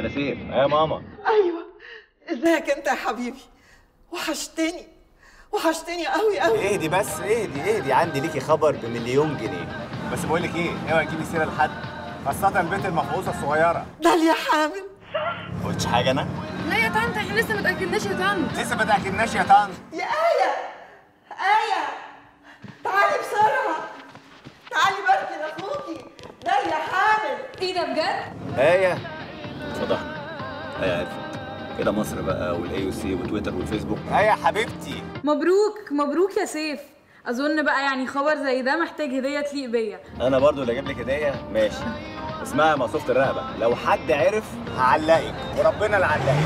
ده سيف يا ماما ايوه ازيك انت يا حبيبي وحشتني وحشتني قوي قوي اهدي بس اهدي اهدي عندي ليكي خبر بمليون جنيه بس بقول لك ايه اوعي تجيبي سيره لحد خاصة البنت المفقوسة الصغيرة داليا حامل ما قلتش حاجة أنا؟ لا يا طنط احنا لسه ما تاكدناش يا طنط لسه ما تأكدناش يا طنط يا آية آية تعالي بسرعة تعالي باركي لأخوكي داليا حامل ايه ده بجد؟ آية اتفضحنا آية عرفت كده مصر بقى والاي يو سي وتويتر والفيسبوك آية حبيبتي مبروك مبروك يا سيف اظن بقى يعني خبر زي ده محتاج هديه تليق بيا أنا برضو اللي أجيب لك هدية ماشي اسمها مقصوفة الرقبة لو حد عرف هعلقك وربنا اللي علقك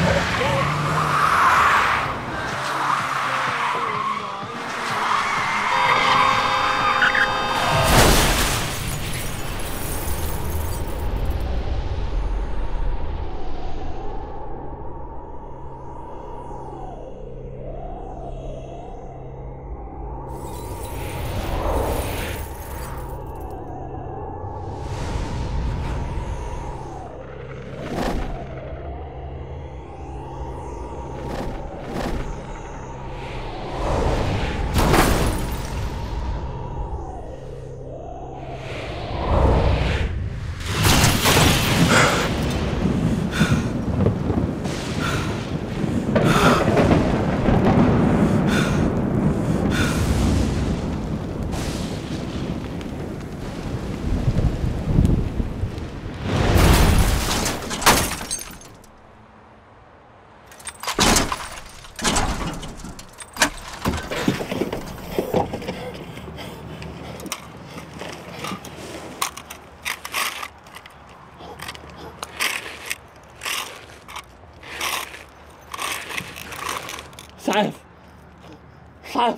إسعاف إسعاف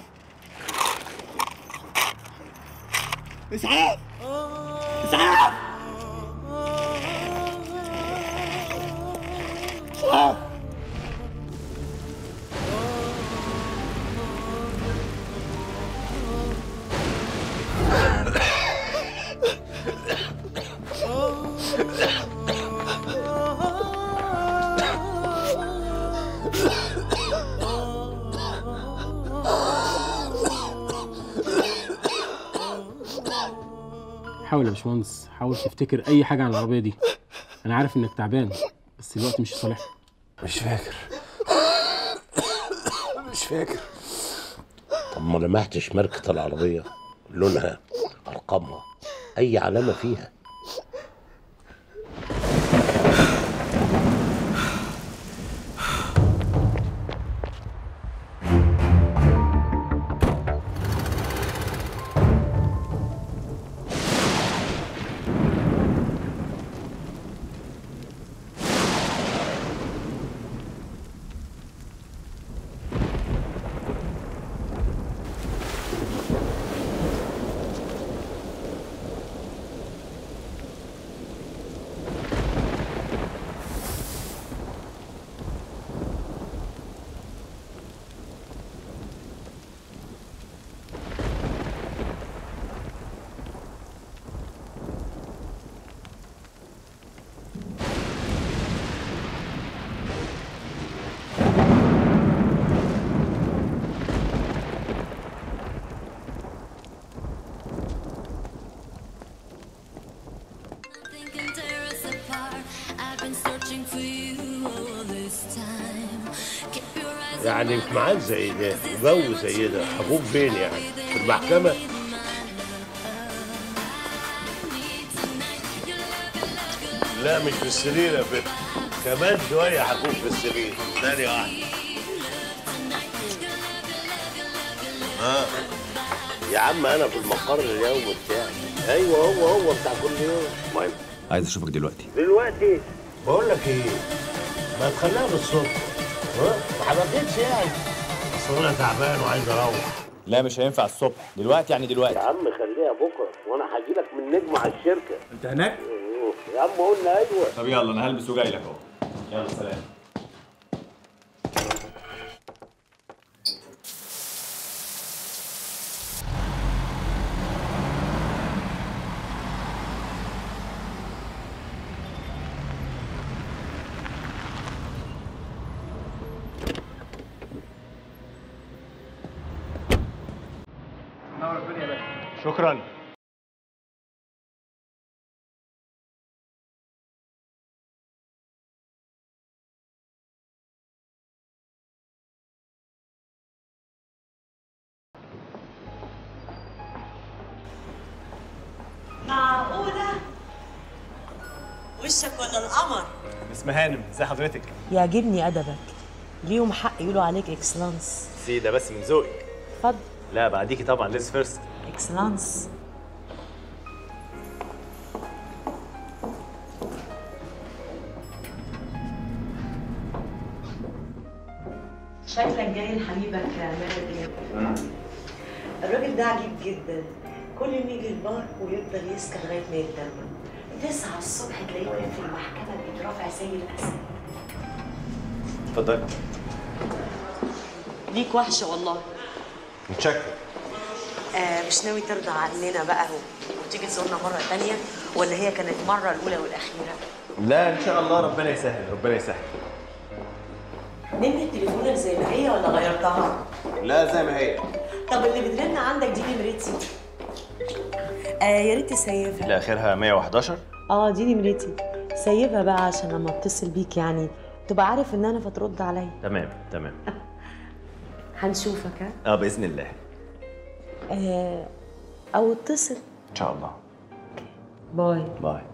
إسعاف إسعاف إسعاف حاول يا باشمهندس حاول تفتكر اي حاجه عن العربيه دي انا عارف انك تعبان بس الوقت مش صالح مش فاكر مش فاكر طب ما لمحتش ماركة العربية لونها أرقامها أي علامة فيها Nothing can tear us apart. I've been searching for you all this time. Keep your eyes يعني في ميعاد زي ده جو زي ده هكون فين يعني في المحكمة لا مش في السرير يا بنت كمان شوية هكون في السرير ثانية واحدة ها يا عم أنا في المقر اليومي بتاعي أيوه هو هو بتاع كل يوم ما عايز أشوفك دلوقتي دلوقتي بقول لك ايه ما تخليها بالصبح ها ما حبكتش يعني اصل انا تعبان وعايز اروح لا مش هينفع الصبح دلوقتي يعني دلوقتي يا عم خليها بكره وانا هاجي لك من نجم على الشركه أنت هناك؟ أوه، يا عم قلنا ايوه طب يلا أنا هلبس وجاي لك أهو يلا سلام شكرا معقولة؟ وشك ولا القمر؟ اسم هانم ازي حضرتك يعجبني أدبك ليهم حق يقولوا عليك إكسلانس سي ده بس من ذوقك اتفضل لا بعديكي طبعا ليز فيرست إكسلانس شكلك جاي لحبيبك ماهر الراجل ده عجيب جدا كل ما يجي البار ويفضل يسكت لغايه ما يتدمر تسعة الصبح تلاقيه واقف في المحكمة بيترافع زي الأسد اتفضلي ليك وحشة والله متشكر آه مش ناوي ترضى عننا بقى وتيجي تزورنا مرة تانية ولا هي كانت مرة الأولى والأخيرة؟ لا ان شاء الله ربنا يسهل ربنا يسهل نمرة تليفونك زي ما هي ولا غيرتها؟ لا زي ما هي طب اللي بترن عندك دي نمرتي آه يا ريت تسيفها لا اخرها 111 اه دي نمرتي سيبها بقى عشان لما اتصل بيك يعني تبقى عارف ان انا فترد عليا تمام تمام هنشوفك ها اه باذن الله آه او اتصل ان شاء الله باي باي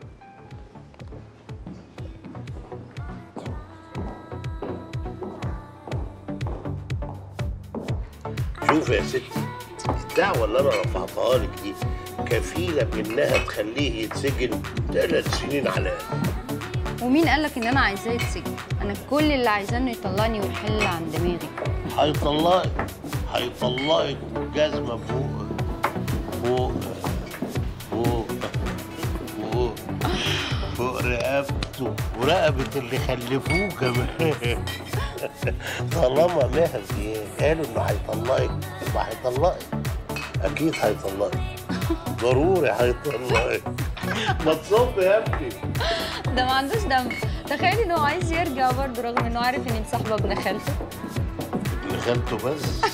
شوف يا ستي الدعوة اللي أنا رفعتها لك دي كفيلة بإنها تخليه يتسجن ثلاث سنين على الأقل ومين قالك ان انا عايزاه يتسجن انا كل اللي عايزاه انه يطلعني ويحل عن دماغي هيطلقك هيطلقك جزمة فوق فوق فوق فوق فوق رقبته ورقبة اللي خلفوه كمان طالما مهدي قالوا انه هيطلقك يبقى هيطلقك اكيد هيطلقك ضروري هيطلقك ما تصب يا ابني ده ما عندوش دم تخيل انه عايز يرجع برضه رغم انه عارف اني مصاحبه ابن خالته ابن خالته بس